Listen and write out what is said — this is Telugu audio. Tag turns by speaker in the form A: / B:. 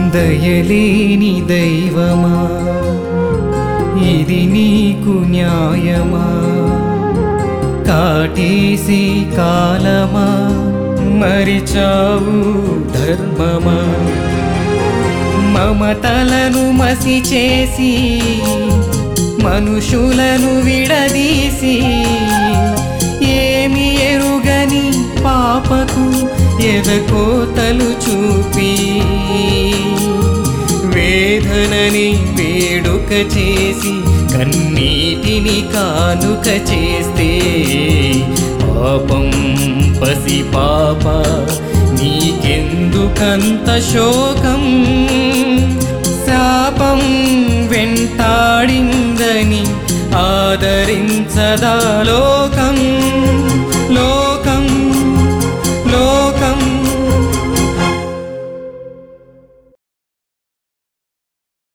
A: దయలేని దైవమా ఇది నీకు న్యాయమా కాటేసి కాలమా మరిచావు ధర్మమా మమతలను మసి చేసి మనుషులను విడదీసి ఏమి ఎరుగని పాపకు ఎదకోతలు చూపి వేదనని వేడుక చేసి కన్నీటిని కానుక చేస్తే పాపం పసి పాప నీకెందుకంత శోకం శాపం వెంటాడిందని ఆదరించదా లోకం